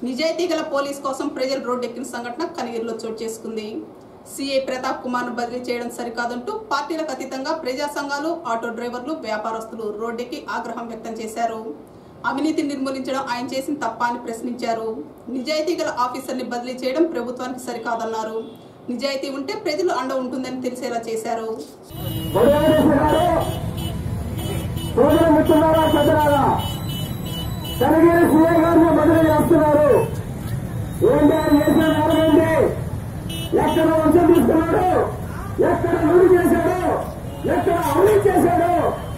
నిజాయితీ గల పోలీస్ కోసం ప్రజలు రోడ్డెక్కిన సంఘటన కనిగిరిలో చోటు చేసుకుంది సిఐ ప్రతాప్ కుమార్ ను బదిలీ చేయడం సరికాదంటూ పార్టీలకు అతీతంగా ప్రజా సంఘాలు ఆటో డ్రైవర్లు వ్యాపారస్తులు రోడ్డెక్కి ఆగ్రహం వ్యక్తం చేశారు అవినీతి నిర్మూలించడం ఆయన చేసిన తప్ప అని ప్రశ్నించారు నిజాయితీ గల ఆఫీసర్ని బదిలీ చేయడం ప్రభుత్వానికి సరికాదన్నారు నిజాయితీ ఉంటే ప్రజలు అండ ఉంటుందని తెలిసేలా చేశారు ఉదయనేశ్వర గారు సోదర మిత్రులారా పెద్దలారా కనగిరి సీఏ గారిని బదిలీ చేస్తున్నారు ఏంటి ఆయన చేసిన నేరం ఏంటి ఎక్కడ వర్షం తీసుకున్నాడు ఎక్కడ లూడి చేశాడు ఎక్కడ అవినీతి చేశాడు